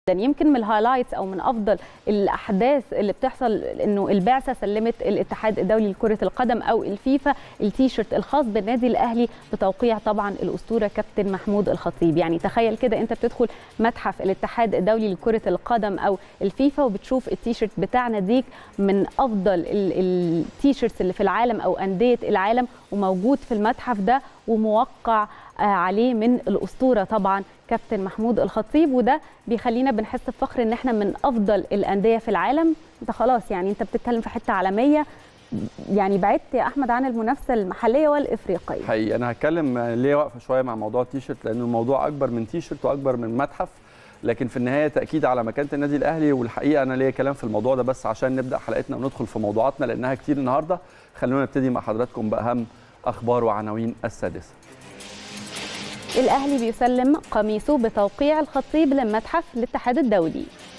يمكن من الهايلايتس او من افضل الاحداث اللي بتحصل انه البعثه سلمت الاتحاد الدولي لكره القدم او الفيفا التيشيرت الخاص بالنادي الاهلي بتوقيع طبعا الاسطوره كابتن محمود الخطيب يعني تخيل كده انت بتدخل متحف الاتحاد الدولي لكره القدم او الفيفا وبتشوف التيشيرت بتاع ناديك من افضل التيشيرتس اللي في العالم او انديه العالم وموجود في المتحف ده وموقع عليه من الاسطوره طبعا كابتن محمود الخطيب وده بيخلينا بنحس بفخر ان احنا من افضل الانديه في العالم انت خلاص يعني انت بتتكلم في حته عالميه يعني بعدت يا احمد عن المنافسه المحليه والافريقيه حقيقي انا هتكلم ليه واقفه شويه مع موضوع التيشيرت لان الموضوع اكبر من تيشيرت واكبر من متحف لكن في النهايه تاكيد على مكانه النادي الاهلي والحقيقه انا ليا كلام في الموضوع ده بس عشان نبدا حلقتنا وندخل في موضوعاتنا لانها كتير النهارده خلونا نبتدي مع حضراتكم باهم اخبار وعناوين السادسه الاهلي بيسلم قميصه بتوقيع الخطيب للمتحف الاتحاد الدولي